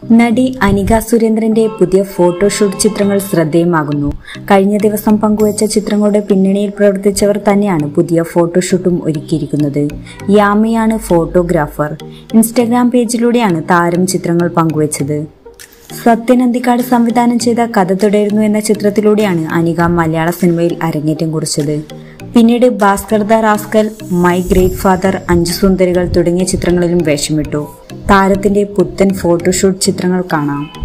നടി അനിക സുരേന്ദ്രന്റെ പുതിയ ഫോട്ടോഷൂട്ട് ചിത്രങ്ങൾ ശ്രദ്ധേയമാകുന്നു കഴിഞ്ഞ ദിവസം പങ്കുവച്ച ചിത്രങ്ങളുടെ പിന്നണിയിൽ പ്രവർത്തിച്ചവർ തന്നെയാണ് പുതിയ ഫോട്ടോഷൂട്ടും ഒരുക്കിയിരിക്കുന്നത് യാമിയാണ് ഫോട്ടോഗ്രാഫർ ഇൻസ്റ്റഗ്രാം പേജിലൂടെയാണ് താരം ചിത്രങ്ങൾ പങ്കുവച്ചത് സത്യൻ അന്തിക്കാട് സംവിധാനം ചെയ്ത കഥ തുടരുന്നു എന്ന ചിത്രത്തിലൂടെയാണ് അനിക മലയാള സിനിമയിൽ അരങ്ങേറ്റം കുറിച്ചത് പിന്നീട് Bhaskar the rascal my great father Anchu Sundarikal തുടങ്ങിയ ചിത്രങ്ങളിലും വേഷമിട്ടു താരത്തിന്റെ പുത്തൻ ഫോട്ടോഷൂട്ട് ചിത്രങ്ങൾ കാണാം